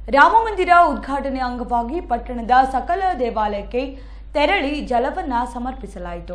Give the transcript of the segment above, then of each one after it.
ರಾಮಮಂದಿರ ಉದ್ಘಾಟನೆ ಅಂಗವಾಗಿ ಪಟ್ಟಣದ ಸಕಲ ದೇವಾಲಯಕ್ಕೆ ತೆರಳಿ ಜಲವನ್ನ ಸಮರ್ಪಿಸಲಾಯಿತು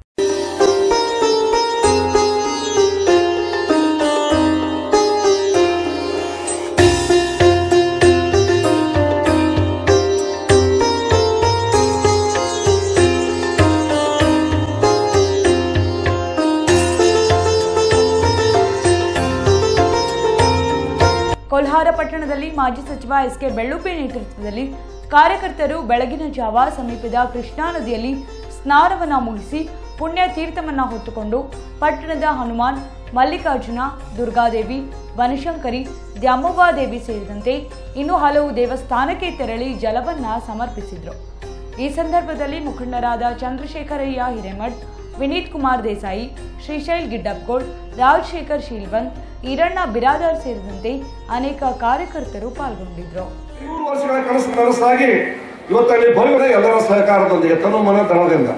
ಕೋಲ್ಹಾರ ಪಟ್ಟಣದಲ್ಲಿ ಮಾಜಿ ಸಚಿವ ಎಸ್ ಕೆ ಬೆಳ್ಳುಪ್ಪಿ ನೇತೃತ್ವದಲ್ಲಿ ಕಾರ್ಯಕರ್ತರು ಬೆಳಗಿನ ಜಾವ ಸಮೀಪದ ಕೃಷ್ಣಾ ನದಿಯಲ್ಲಿ ಸ್ನಾನವನ್ನ ಮುಗಿಸಿ ಪುಣ್ಯ ತೀರ್ಥವನ್ನ ಹೊತ್ತುಕೊಂಡು ಪಟ್ಟಣದ ಹನುಮಾನ್ ಮಲ್ಲಿಕಾರ್ಜುನ ದುರ್ಗಾದೇವಿ ಬನಶಂಕರಿ ದ್ಯಾಮವ್ವಾದೇವಿ ಸೇರಿದಂತೆ ಇನ್ನೂ ಹಲವು ದೇವಸ್ಥಾನಕ್ಕೆ ತೆರಳಿ ಜಲವನ್ನ ಸಮರ್ಪಿಸಿದ್ರು ಈ ಸಂದರ್ಭದಲ್ಲಿ ಮುಖಂಡರಾದ ಚಂದ್ರಶೇಖರಯ್ಯ ಹಿರೇಮಠ್ ವಿನೀತ್ ಕುಮಾರ್ ದೇಸಾಯಿ ಶ್ರೀಶೈಲ್ ಗಿಡ್ಡಪ್ಗೋಳ್ ರಾಜಶೇಖರ್ ಶೀಲ್ವಂತ್ ಈರಣ್ಣ ಬಿರಾದಾರ್ ಸೇರಿದಂತೆ ಅನೇಕ ಕಾರ್ಯಕರ್ತರು ಪಾಲ್ಗೊಂಡಿದ್ರು ನೂರು ವರ್ಷಗಳ ಕನಸು ನನಸಾಗಿ ಇವತ್ತಲ್ಲಿ ಭವ್ಯದ ಎಲ್ಲರ ಸಹಕಾರದೊಂದಿಗೆ ತನು ಮನ ಧನದಿಂದ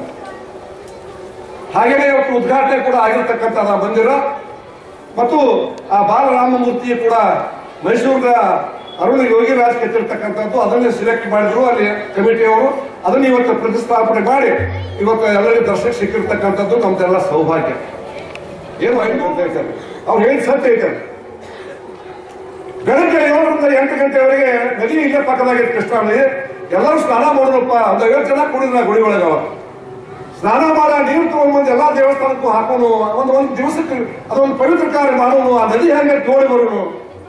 ಹಾಗೆಯೇ ಇವತ್ತು ಉದ್ಘಾಟನೆ ಕೂಡ ಆಗಿರ್ತಕ್ಕಂಥ ಆ ಮಂದಿರ ಮತ್ತು ಆ ಬಾಲರಾಮಮೂರ್ತಿ ಕೂಡ ಮೈಸೂರಿನ ಅರುಣ ಯೋಗಿರಾಜ್ ಕೆತ್ತಿರ್ತಕ್ಕಂಥದ್ದು ಅದನ್ನೇ ಸಿಲೆಕ್ಟ್ ಮಾಡಿದ್ರು ಅಲ್ಲಿ ಕಮಿಟಿಯವರು ಅದನ್ನು ಇವತ್ತು ಪ್ರತಿಷ್ಠಾಪನೆ ಮಾಡಿ ಇವತ್ತು ಎಲ್ಲರಿಗೂ ದರ್ಶನ ಸಿಕ್ಕಿರ್ತಕ್ಕಂಥದ್ದು ನಮ್ದೆಲ್ಲ ಸೌಭಾಗ್ಯ ಏನು ಆಯ್ತು ಅಂತ ಹೇಳ್ತಾರೆ ಅವ್ರು ಹೇಳಿ ಸತ್ಯ ಐತಾರೆ ಬೆಳಗ್ಗೆ ಏಳರಿಂದ ಎಂಟು ಗಂಟೆವರೆಗೆ ನದಿ ಇಲ್ಲೇ ಪಕ್ಕದಾಗಿತ್ತು ಕೃಷ್ಣಾ ನದಿ ಎಲ್ಲರೂ ಸ್ನಾನ ಮಾಡಿದ್ರಪ್ಪ ಒಂದು ಐವತ್ತು ಜನ ಕುಡಿದ್ರ ಗುಡಿ ಒಳಗೆ ಅವ ಸ್ನಾನ ಮಾಡ ನೀರು ತಗೊಂಡ್ಬಂದು ಎಲ್ಲಾ ದೇವಸ್ಥಾನಕ್ಕೂ ಹಾಕೋನು ಒಂದು ಒಂದು ದಿವಸಕ್ಕೆ ಅದೊಂದು ಪವಿತ್ರ ಕಾರ್ಯ ಮಾಡೋನು ಆ ನದಿ ಹೆಂಗೆ ನೋಡಿ ಬರೋನು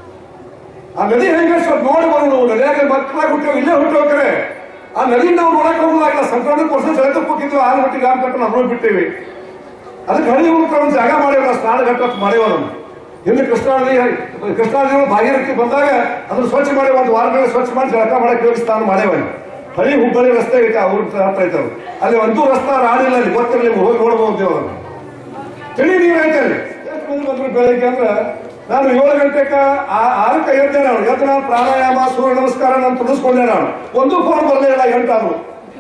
ಆ ನದಿ ಹೆಂಗೆ ಸ್ವಲ್ಪ ನೋಡಿ ಬರೋನು ನದಿಯಾಗ ಮಕ್ಕಳಾಗಿ ಹುಟ್ಟೋ ಇಲ್ಲೇ ಹುಟ್ಟೋಕ್ರೆ ಆ ನದಿ ನಾವು ನೋಡಕ್ ಹೋಗುದಾಗಿಲ್ಲ ಸಂಕ್ರಮಣಕ್ಕೆ ವರ್ಷ ಸೆಳೆತಕ್ಕೆ ಹೋಗಿದ್ವಿ ಆರು ಗಂಟೆಗೆ ಆರು ಗಂಟೆ ನಾವು ಬಿಟ್ಟಿವಿ ಅದಕ್ಕೆ ಹಳ್ಳಿ ಹೋಗ್ತಾ ಒಂದು ಜಾಗ ಮಾಡೇವ ಸ್ನಾನ ಘಟ್ಟ ಮಾಡೇವ ನಾವು ಹಿಂದೆ ಕೃಷ್ಣಾ ನದಿ ಕೃಷ್ಣಾ ನದಿ ಭಾಗೀರಥಿ ಬಂದಾಗ ಅದನ್ನ ಸ್ವಚ್ಛ ಮಾಡಿ ಒಂದು ವಾರ ಮೇಲೆ ಸ್ವಚ್ಛ ಮಾಡಿ ಜಳಕ ಮಾಡಕ್ಕೆ ಹೋಗಿ ಸ್ನಾನ ಮಾಡೇವ ಅಲ್ಲಿ. ಹಳ್ಳಿ ಹುಬ್ಬಳ್ಳಿ ರಸ್ತೆ ಐತೆ ಆ ಊರ್ ಹತ್ರ ಐತೆ ಅದು. ಅಲ್ಲಿ ಒಂದು ರಸ್ತೆ ರಾಡಿಲ್ಲ ಅಲ್ಲಿ ಗೊತ್ತಿರಲಿ ನೀವು ಹೋಗಿ ನೋಡ್ಬೋದು ನೀವು ಅದನ್ನ ತಿಳಿ ನೀರು ಐತೆ ಅಲ್ಲಿ ಎಷ್ಟು ಮಂದಿ ಬಂದ್ರು ಬೆಳಗ್ಗೆ ಅಂದ್ರೆ ನಾನು ಏಳು ಗಂಟೆಗೆ ಆ- ಆರಕ್ಕೆ ಎದ್ದೆ ನಾನು ಎದ್ದು ನಾನು ಪ್ರಾಣಾಯಾಮ ಸೂರ್ಯ ನಮಸ್ಕಾರ ನಾನು ತುಳಿಸ್ಕೊಂಡೆ ನಾನು ಒಂದು ಫೋನ್ ಬರಲೇ ಇಲ್ಲ ಎಂಟಾದ್ರು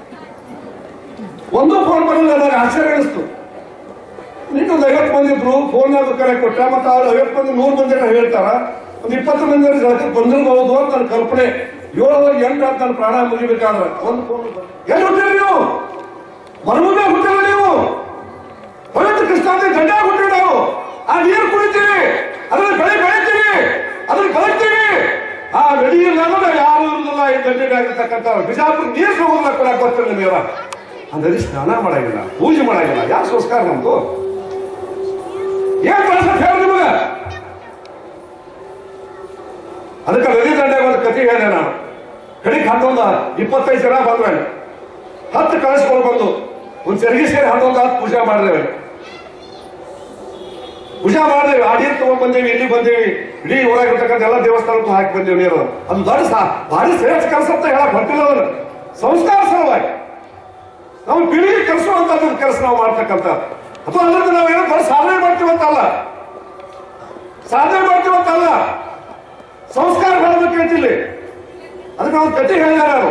ಒಂದು ಫೋನ್ ಬರಲಿಲ್ಲ ನನಗೆ ಆಶ್ಚರ್ಯ ಅನಿಸ್ತು ಇನ್ನೊಂದು ಐವತ್ತು ಮಂದಿ ಇದ್ರು ಫೋನ್ ಕರೆ ಕೊಟ್ಟ ಮತ್ತೆ ಅವ್ರು ಐವತ್ತು ಮಂದಿ ನೂರು ಮಂದಿ ಹೇಳ್ತಾರ ಒಂದು ಇಪ್ಪತ್ತು ಮಂದಿ ಜೊತೆ ಬಂದಿರಬಹುದು ಅಂತ ನನ್ನ ಕಲ್ಪನೆ ಏಳು ಎಂಟು ಅಂತ ನನ್ನ ಪ್ರಾಣ ಮುಗಿಬೇಕಾದ್ರೆ ಒಂದು ಫೋನ್ ಎಲ್ಲಿ ಹುಟ್ಟಿರಿ ನೀವು ಮರುಭೂಮಿ ಹುಟ್ಟಿಲ್ಲ ನೀವು ಪವಿತ್ರ ಕೃಷ್ಣಾಂತ ಗಂಡ ಹುಟ್ಟಿರಿ ನಾವು ಆ ನೀರು ಕುಡಿತೀವಿ ಅದ್ರಲ್ಲಿ ಬೆಳೆ ಬೆಳಿತೀವಿ ಅದ್ರಲ್ಲಿ ಬದುಕ್ತೀವಿ ಆ ನದಿ ಇಲ್ಲ ಅಂದ್ರೆ ಯಾರು ಇರುದಿಲ್ಲ ಈ ಗಂಟೆಗೆ ಆಗಿರ್ತಕ್ಕಂಥ ಬಿಜಾಪುರ ನೀರು ಹೋಗೋದಿಲ್ಲ ಕೂಡ ಗೊತ್ತಿಲ್ಲ ನಿಮಗೆ ಆ ನದಿ ಸ್ನಾನ ಮಾಡಂಗಿಲ್ಲ ಪೂಜೆ ಮಾಡಂಗಿಲ್ಲ ಯಾವ ಸಂಸ್ಕಾರ ನಮ್ದು ಏನ್ ಕೆಲಸ ಹೇಳಿ ನಿಮಗ ಅದಕ್ಕೆ ನದಿ ದಂಡೆಗೆ ಒಂದು ಕಥೆ ಹೇಳಿ ನಾನು ಕಡೆಗೆ ಹನ್ನೊಂದು ಇಪ್ಪತ್ತೈದು ಜನ ಬಂದ್ಮೇಲೆ ಹತ್ತು ಕಳಿಸ್ಕೊಂಡು ಬಂದು ಒಂದು ಚರ್ಗಿ ಸೇರಿ ಹನ್ನೊಂದು ಹತ್ತು ಪೂಜೆ ಮಾಡಿದೇವೆ ಪೂಜೆ ಮಾಡಿದೇವೆ ಆ ನೀರು ತಗೊಂಡ್ ಬಂದೇವಿ ಇಲ್ಲಿ ಬಂದೇವಿ ಇಡೀ ಊರಾಗಿರ್ತಕ್ಕಂಥ ಎಲ್ಲ ದೇವಸ್ಥಾನಕ್ಕೂ ಹಾಕಿ ಬಂದೇವಿ ನೀರು ಅದು ದೊಡ್ಡ ಸಾ ಭಾರಿ ಶ್ರೇಷ್ಠ ಕೆಲಸ ಅಂತ ಹೇಳಕ್ ಬರ್ತಿಲ್ಲ ಅದನ್ನ ಸಂಸ್ಕಾರ ಸಲುವಾಗಿ ನಾವು ಪೀಳಿಗೆ ಕಲಿಸುವಂತ ಕೆಲಸ ನಾವು ಮಾಡ್ತಕ್ಕಂಥ ಅಥವಾ ಅಲ್ಲದೆ ನಾವೇನೋ ಬರೀ ಸಾಧನೆ ಮಾಡ್ತೀವಂತಲ್ಲ ಸಾಧನೆ ಮಾಡ್ತೀವಂತಲ್ಲ ಸಂಸ್ಕಾರ ಹೇಳಬೇಕು ಹೇಳ್ತಿಲ್ಲಿ ಅದಕ್ಕೆ ನಾವು ಕತೆ ಹೇಳಿದ ನಾನು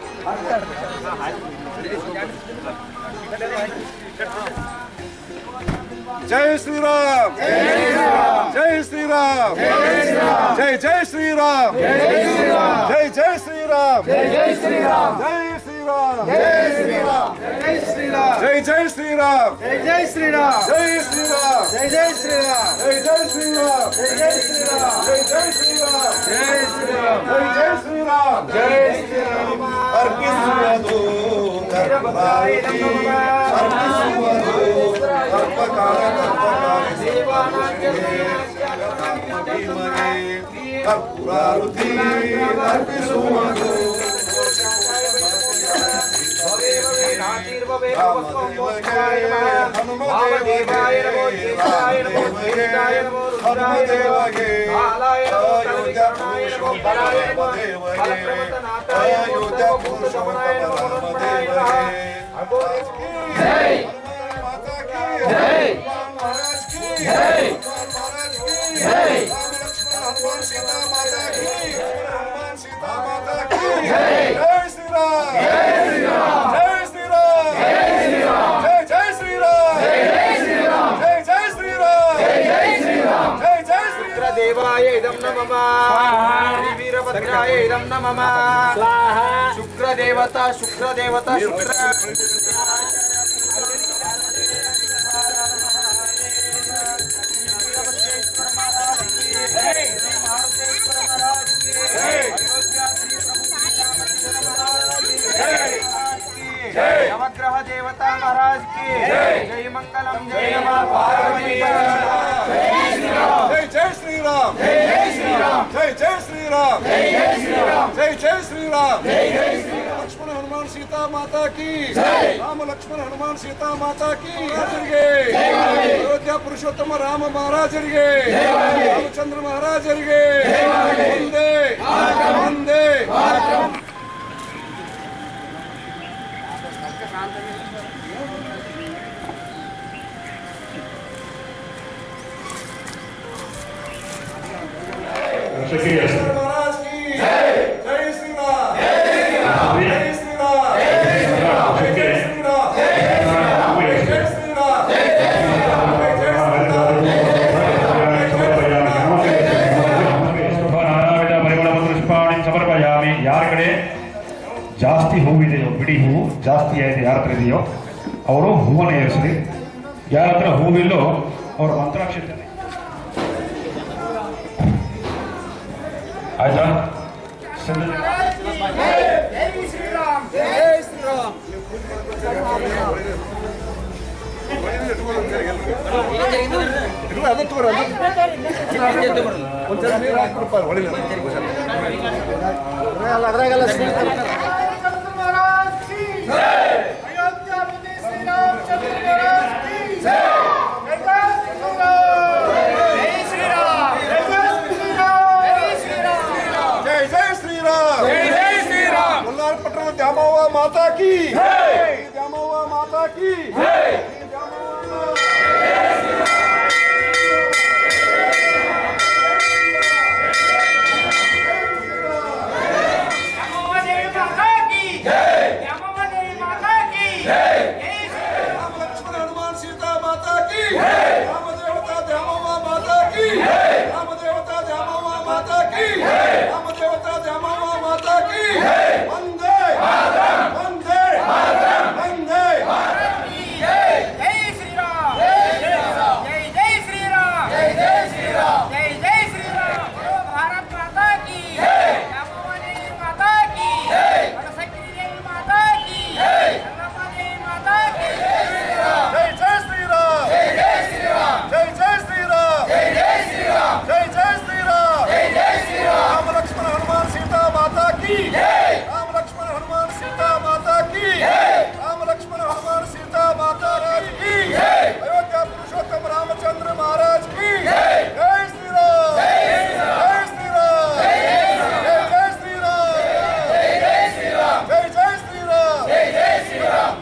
ಜೈ ಶ್ರೀರಾಮ್ ಜೈ ಶ್ರೀರಾಮ್ ಜೈ ಜೈ ಶ್ರೀರಾಮ್ ಜೈ ಜೈ ಶ್ರೀರಾಮ್ ಜೈ ಶ್ರೀರಾಮ್ ಜೈ ಶ್ರೀರಾಮ್ ಜೈ ಶ್ರೀರಾಮ್ ಜೈ ಶ್ರೀರಾಮ್ ಜೈ ಜೈ ಶ್ರೀರಾಮ್ ಜೈ ಜೈ ಶ್ರೀರಾಮ್ ಜೈ ಶ್ರೀರಾಮ್ ಜೈ ಜೈ ಶ್ರೀರಾಮ್ ಜೈ ಜೈ ಶ್ರೀರಾಮ್ ಜೈ ಜೈ ಶ್ರೀರಾಮ್ ಜೈ ಜೈ ಶ್ರೀರಾಮ್ ಜೈ ಶ್ರೀರಾಮ್ ಜೈ ಜೈ ಶ್ರೀರಾಮ್ ಜೈ ಶ್ರೀರಾಮ್ ಅರ್ಪಿಸುವುದು ಕರ್ಮಭಾರತಿ ಅರ್ಪಿಸುವುದು ಕರ್ಪಕಾಲ ಕರ್ಪಕಾಲ ಕರ್ಪೂರಾರುತಿ ಅರ್ಪಿಸುವುದು ಹನುಮದೇವಗೆ ಹನುಮದೇವಗೆ ಅಯೋಧ್ಯ ಪುರುಷೋತ್ತಮದೇವಗೆ ಅಯೋಧ್ಯ ಪುರುಷೋತ್ತಮದೇವಗೆ ಜೈ ಮಾತಾ ಕಿ ಜೈ ಮಹಾರಾಜ್ ಕಿ ಜೈ ಮಹಾರಾಜ್ ಕಿ ಜೈ ಹನುಮಾನ್ ಸೀತಾ ಮಾತಾ ಕಿ ಹನುಮಾನ್ ಸೀತಾ ಮಾತಾ ಕಿ ಜೈ ಜೈ ಶ್ರೀರಾಮ್ ಜೈ ಶ್ರೀರಾಮ್ ಜೈ ಶ್ರೀರಾಮ್ ಜೈ ಶ್ರೀರಾಮ್ ಜೈ ಜೈ ಶ್ರೀರಾಮ್ ಜೈ ಜೈ ಶ್ರೀರಾಮ್ ಜೈ ಜೈ ಶ್ರೀರಾಮ್ ಜೈ ಜೈ ಶ್ರೀರಾಮ್ ಜೈ ಜೈ ಶ್ರೀರಾಮ್ ದೇವಾಯ ಇದಂ ನಮಃ ಶ್ರೀ ವೀರಭದ್ರ ಶುಕ್ರವಜ್ರಾಯ ಇದಂ ನಮಃ ಶುಕ್ರದೇವತಾ ಶುಕ್ರದೇವತಾ ಶುಕ್ರ नवग्रह देवता महाराज की जय मंगलम जय मां पार्वती जय जय श्री राम जय जय श्री राम जय जय श्री राम जय जय श्री राम जय जय श्री राम जय जय श्री राम लक्ष्मण हनुमान सीता माता की जय राम लक्ष्मण हनुमान सीता माता की ರಾಜರಿಗೆ ಅಯೋಧ್ಯ ಪುರುಷೋತ್ತಮ ರಾಮ ಮಹಾರಾಜರಿಗೆ ರಾಮಚಂದ್ರ ಮಹಾರಾಜರಿಗೆ ಒಂದೇ ಒಂದೇ महाराज की जय जय श्री राम जय श्री राम जय श्री राम जय श्री राम जय जय श्री राम जय जय श्री राम जय जय ನಾನಾವಿಧ ಪರಿಮಳ ಪುಷ್ಪಾಣಿ ಸಮರ್ಪಯಾಮಿ ಯಾರ ಕಡೆ ಜಾಸ್ತಿ ಹೂವಿದೆಯೋ ಬಿಡಿ ಹೂವು ಜಾಸ್ತಿ ಆಗಿದೆ ಯಾರ ಹತ್ರ ಇದೆಯೋ ಅವರು ಹೂವನ್ನು ಏರಿಸಲಿ ಯಾರ ಹತ್ರ ಹೂವಿಲ್ಲೋ ಅವರ ಮಂತ್ರಾಕ್ಷತೆ ಆಯ್ತಾ ಸರಿ. ಇಲ್ಲ ಅದು ತಗೋರಿ ಅದು ಒಂದ್ಸಲ ನೀರು ಹಾಕ್ಬಿಡಪ್ಪ ಹೊಳಿಲಿ जय जय श्री राम जय जय श्री राम मल्हार पटना ದ್ಯಾಮವ್ವ ಮಾತಾ ಕಿ ದ್ಯಾಮವ್ವ ಮಾತಾ ಕಿ राम लक्ष्मण हनुमान सीता माता की राम देवता ದ್ಯಾಮವ್ವ ಮಾತಾ ಕಿ ರಾಮ ದೇವತಾ ದ್ಯಾಮವ್ವ ಮಾತಾ ಕಿ ರಾಮ ದೇವತಾ ದ್ಯಾಮವ್ವ ಮಾತಾ ಕಿ ವಂದೇ ವಂದೇ ವಂದೇ जय जय श्री राम जय जय श्री राम जय जय श्री राम जय जय श्री राम जय जय श्री राम जय जय श्री राम राम लक्ष्मण हनुमान सीता माता की जय राम लक्ष्मण हनुमान सीता माता की जय राम लक्ष्मण हनुमान सीता माता राज की जय अयोध्या पुरुषोत्तम रामचंद्र महाराज की जय जय श्री राम जय श्री राम जय श्री राम जय जय श्री राम जय जय श्री राम जय जय श्री राम जय जय श्री राम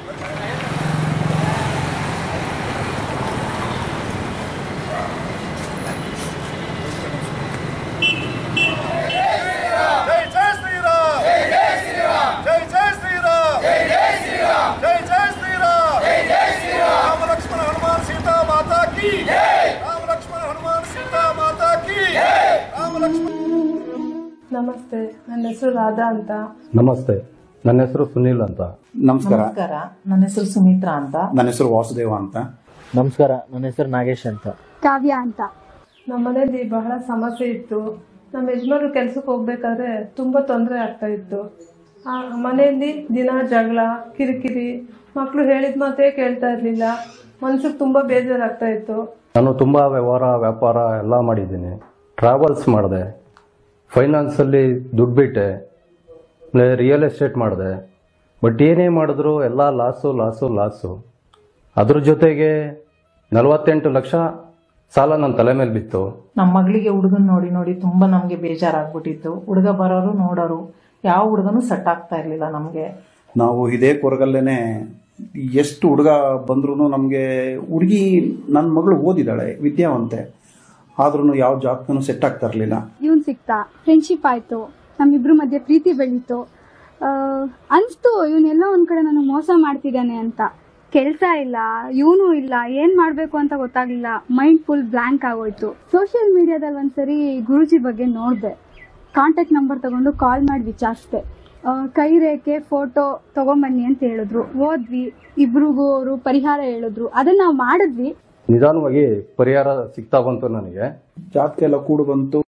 जय जय श्री राम जय जय श्री राम जय जय श्री राम जय जय श्री राम जय जय श्री राम जय जय श्री राम राम लक्ष्मण हनुमान सीता माता की जय राम लक्ष्मण हनुमान सीता माता की जय राम लक्ष्मण ನಮಸ್ತೆ ನನ್ನ ಹೆಸರು ರಾಧಾ ಅಂತ ನಮಸ್ತೆ ನನ್ನ ಹೆಸರು ಸುನೀಲ್ ಅಂತ ನಮಸ್ಕಾರ ನಮಸ್ಕಾರ ನನ್ನ ಹೆಸರು ಸುಮಿತ್ರಾ ಅಂತ ನನ್ನ ಹೆಸರು ವಾಸುದೇವ ಅಂತ ನಮಸ್ಕಾರ ನನ್ನ ಹೆಸರು ನಾಗೇಶ್ ಅಂತ ಕಾವ್ಯ ಅಂತ ನಮ್ಮ ಮನೇಲಿ ಬಹಳ ಸಮಸ್ಯೆ ಇತ್ತು ನಮ್ಮ ಯಜಮಾನ್ರು ಕೆಲ್ಸಕ್ಕೆ ಹೋಗ್ಬೇಕಾದ್ರೆ ತುಂಬ ತೊಂದರೆ ಆಗ್ತಾ ಇತ್ತು ಆ ಮನೆಯಲ್ಲಿ ದಿನ ಜಗಳ ಕಿರಿಕಿರಿ ಮಕ್ಕಳು ಹೇಳಿದ ಮಾತೇ ಕೇಳ್ತಾ ಇರಲಿಲ್ಲ ಮನ್ಸಿಗೆ ತುಂಬ ಬೇಜಾರಾಗ್ತಾ ಇತ್ತು ನಾನು ತುಂಬ ವ್ಯವಹಾರ ವ್ಯಾಪಾರ ಎಲ್ಲ ಮಾಡಿದ್ದೀನಿ ಟ್ರಾವೆಲ್ಸ್ ಮಾಡಿದೆ ಫೈನಾನ್ಸಲ್ಲಿ ದುಡ್ಡು ಬಿಟ್ಟೆ ಆಮೇಲೆ ರಿಯಲ್ ಎಸ್ಟೇಟ್ ಮಾಡಿದೆ ಬಟ್ ಏನೇ ಮಾಡಿದ್ರು ಎಲ್ಲ ಲಾಸು ಲಾಸು ಲಾಸು ಅದ್ರ ಜೊತೆಗೆ ನಲವತ್ತೆಂಟು ಲಕ್ಷ ಸಾಲ ನನ್ನ ತಲೆ ಮೇಲೆ ಬಿತ್ತು ನಮ್ಮ ಮಗಳಿಗೆ ಹುಡುಗನ್ ನೋಡಿ ನೋಡಿ ತುಂಬಾ ನಮ್ಗೆ ಬೇಜಾರಾಗ್ಬಿಟ್ಟಿತ್ತು ಹುಡುಗ ಬರೋರು ನೋಡೋರು ಯಾವ ಹುಡುಗನು ಸೆಟ್ ಆಗ್ತಾ ಇರ್ಲಿಲ್ಲ ನಮ್ಗೆ ನಾವು ಇದೇ ಕೊರಗಲ್ಲೇನೆ ಎಷ್ಟು ಹುಡುಗ ಬಂದ್ರೂ ನಮಗೆ ಹುಡುಗಿ ನನ್ನ ಮಗಳು ಓದಿದ್ದಾಳೆ ವಿದ್ಯಾವಂತೆ ಆದ್ರೂ ಯಾವ ಜಾಬ್ಗೂ ಸೆಟ್ ಆಗ್ತಾ ಇರಲಿಲ್ಲ ಇವನ್ ಸಿಕ್ತಾ ಫ್ರೆಂಡ್ಶಿಪ್ ಆಯ್ತು ನಮ್ಮಿಬ್ರು ಮಧ್ಯೆ ಪ್ರೀತಿ ಬೆಳೀತು ಆ, ಅನ್ಸ್ತು ಇವನೆಲ್ಲ ಒಂದ್ ಕಡೆ ನಾನು ಮೋಸ ಮಾಡ್ತಿದ್ದಾನೆ ಅಂತ ಕೆಲ್ಸ ಇಲ್ಲ ಇವನು ಇಲ್ಲ ಏನ್ ಮಾಡ್ಬೇಕು ಅಂತ ಗೊತ್ತಾಗ್ಲಿಲ್ಲ ಮೈಂಡ್ ಫುಲ್ ಬ್ಲಾಂಕ್ ಆಗೋಯ್ತು ಸೋಷಿಯಲ್ ಮೀಡಿಯಾದಲ್ಲಿ ಒಂದ್ಸರಿ ಗುರುಜಿ ಬಗ್ಗೆ ನೋಡ್ದೆ ಕಾಂಟ್ಯಾಕ್ಟ್ ನಂಬರ್ ತಗೊಂಡು ಕಾಲ್ ಮಾಡಿ ವಿಚಾರಿಸ್ದೆ ಆ, ಕೈ ರೇಖೆ ಫೋಟೋ ತಗೊಂಬನ್ನಿ ಅಂತ ಹೇಳಿದ್ರು ಹೋದ್ವಿ ಇಬ್ರಿಗೂ ಅವರು ಪರಿಹಾರ ಹೇಳಿದ್ರು ಅದನ್ನ ನಾವು ಮಾಡಿದ್ವಿ ನಿಧಾನವಾಗಿ ಪರಿಹಾರ ಸಿಗ್ತಾ ಬಂತು ನನಗೆ ಜಾತಕ ಎಲ್ಲ ಕೂಡು ಬಂತು